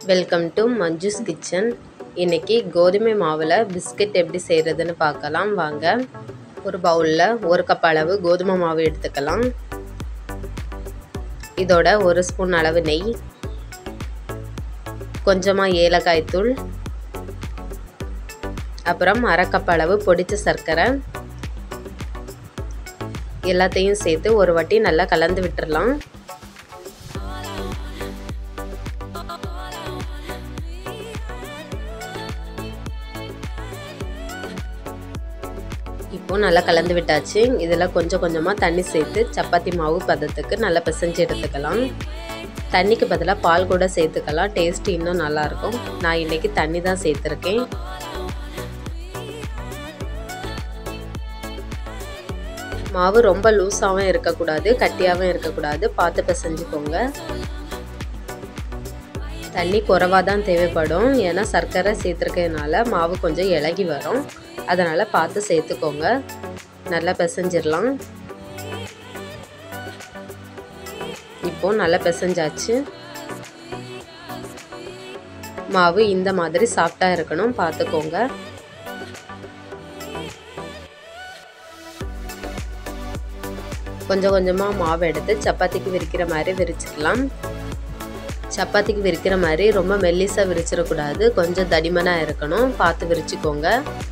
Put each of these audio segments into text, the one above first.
welcome to Manju's kitchen இன்றைக்கி கோதுமை மாவில் பிஸ்கட் எப்படி செய்கிறதுன்னு பார்க்கலாம் வாங்க ஒரு பவுலில் ஒரு கப் அளவு கோதுமை மாவு எடுத்துக்கலாம் இதோட ஒரு ஸ்பூன் அளவு நெய் கொஞ்சமாக ஏலக்காய் தூள் அப்புறம் அரை கப் அளவு பொடிச்ச சர்க்கரை எல்லாத்தையும் சேர்த்து ஒரு வாட்டி நல்லா கலந்து விட்டுறலாம் இப்போ நல்லா கலந்து விட்டாச்சு இதில் கொஞ்சம் கொஞ்சமாக தண்ணி சேர்த்து சப்பாத்தி மாவு பதத்துக்கு நல்லா பிசைஞ்சு எடுத்துக்கலாம் தண்ணிக்கு பதிலாக பால் கூட சேர்த்துக்கலாம் டேஸ்ட் இன்னும் நல்லாயிருக்கும் நான் இன்றைக்கி தண்ணி தான் சேர்த்துருக்கேன் மாவு ரொம்ப லூஸாகவும் இருக்கக்கூடாது கட்டியாகவும் இருக்கக்கூடாது பார்த்து பிசைஞ்சுக்கோங்க தண்ணி குறைவாக தான் தேவைப்படும் ஏன்னா சர்க்கரை சேர்த்துருக்கிறதுனால மாவு கொஞ்சம் இலகி வரும் அதனால் பார்த்து சேர்த்துக்கோங்க நல்லா பிசைஞ்சிடலாம் இப்போது நல்லா பிசைஞ்சாச்சு மாவு இந்த மாதிரி சாஃப்டாக இருக்கணும் பார்த்துக்கோங்க கொஞ்சம் கொஞ்சமாக மாவு எடுத்து சப்பாத்திக்கு விரிக்கிற மாதிரி விரிச்சுக்கலாம் சப்பாத்திக்கு விரிக்கிற மாதிரி ரொம்ப மெல்லிசாக விரிச்சிடக்கூடாது கொஞ்சம் தடிமனாக இருக்கணும் பார்த்து விரிச்சுக்கோங்க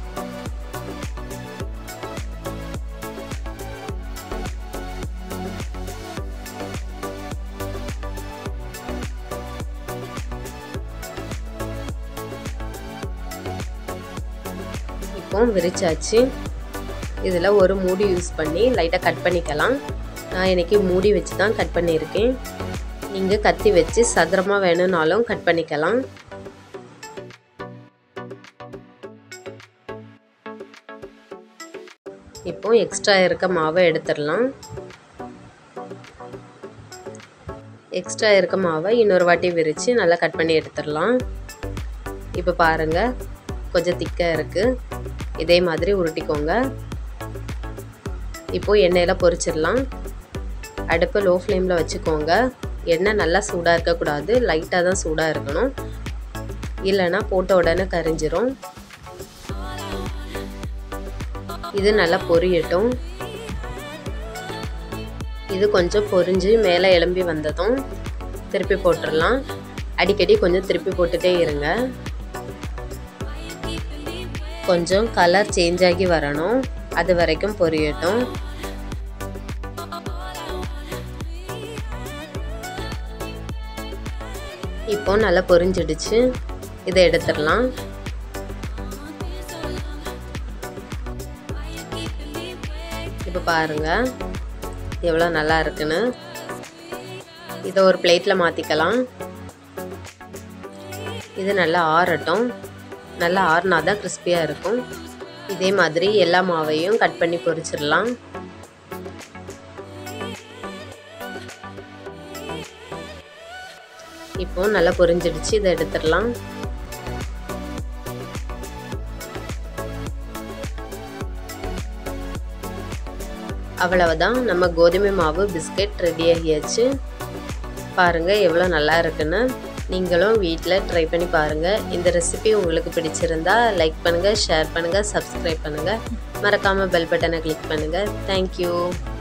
இப்போ விரிச்சாச்சு இதில் ஒரு மூடி யூஸ் பண்ணி லைட்டாக கட் பண்ணிக்கலாம் நான் இன்றைக்கி மூடி வச்சு தான் கட் பண்ணியிருக்கேன் நீங்கள் கத்தி வச்சு சதுரமாக வேணும்னாலும் கட் பண்ணிக்கலாம் இப்போ எக்ஸ்ட்ரா இருக்க மாவை எடுத்துடலாம் எக்ஸ்ட்ரா இருக்க மாவை இன்னொரு வாட்டி விரித்து நல்லா கட் பண்ணி எடுத்துடலாம் இப்போ பாருங்கள் கொஞ்சம் திக்காக இருக்குது இதே மாதிரி உருட்டிக்கோங்க இப்போது எண்ணெயில் பொரிச்சிடலாம் அடுப்பு லோ ஃப்ளேமில் வச்சுக்கோங்க எண்ணெய் நல்லா சூடாக இருக்கக்கூடாது லைட்டாக தான் சூடாக இருக்கணும் இல்லைன்னா போட்ட உடனே கரிஞ்சிரும் இது நல்லா பொரியட்டும் இது கொஞ்சம் பொரிஞ்சு மேலே எலும்பி வந்ததும் திருப்பி போட்டுடலாம் அடிக்கடி கொஞ்சம் திருப்பி போட்டுகிட்டே இருங்க கொஞ்சம் கலர் சேஞ்ச் ஆகி வரணும் அது வரைக்கும் பொரியட்டும் இப்போ நல்லா பொரிஞ்சிடுச்சு இதை எடுத்துடலாம் இப்போ பாருங்க எவ்வளோ நல்லா இருக்குன்னு இதை ஒரு பிளேட்டில் மாற்றிக்கலாம் இது நல்லா ஆறட்டும் நல்லா ஆறுனா தான் கிறிஸ்பியாக இருக்கும் இதே மாதிரி எல்லா மாவையும் கட் பண்ணி பொரிச்சிடலாம் இப்போ நல்லா பொரிஞ்சிடுச்சு இதை எடுத்துடலாம் அவ்வளவுதான் நம்ம கோதுமை மாவு பிஸ்கட் ரெடி ஆகியாச்சு பாருங்கள் எவ்வளோ நல்லா இருக்குன்னு நீங்களும் வீட்டில் ட்ரை பண்ணி பாருங்கள் இந்த ரெசிபி உங்களுக்கு பிடிச்சிருந்தா லைக் பண்ணுங்கள் ஷேர் பண்ணுங்கள் சப்ஸ்கிரைப் பண்ணுங்கள் மறக்காமல் பெல் பட்டனை கிளிக் பண்ணுங்கள் தேங்க்யூ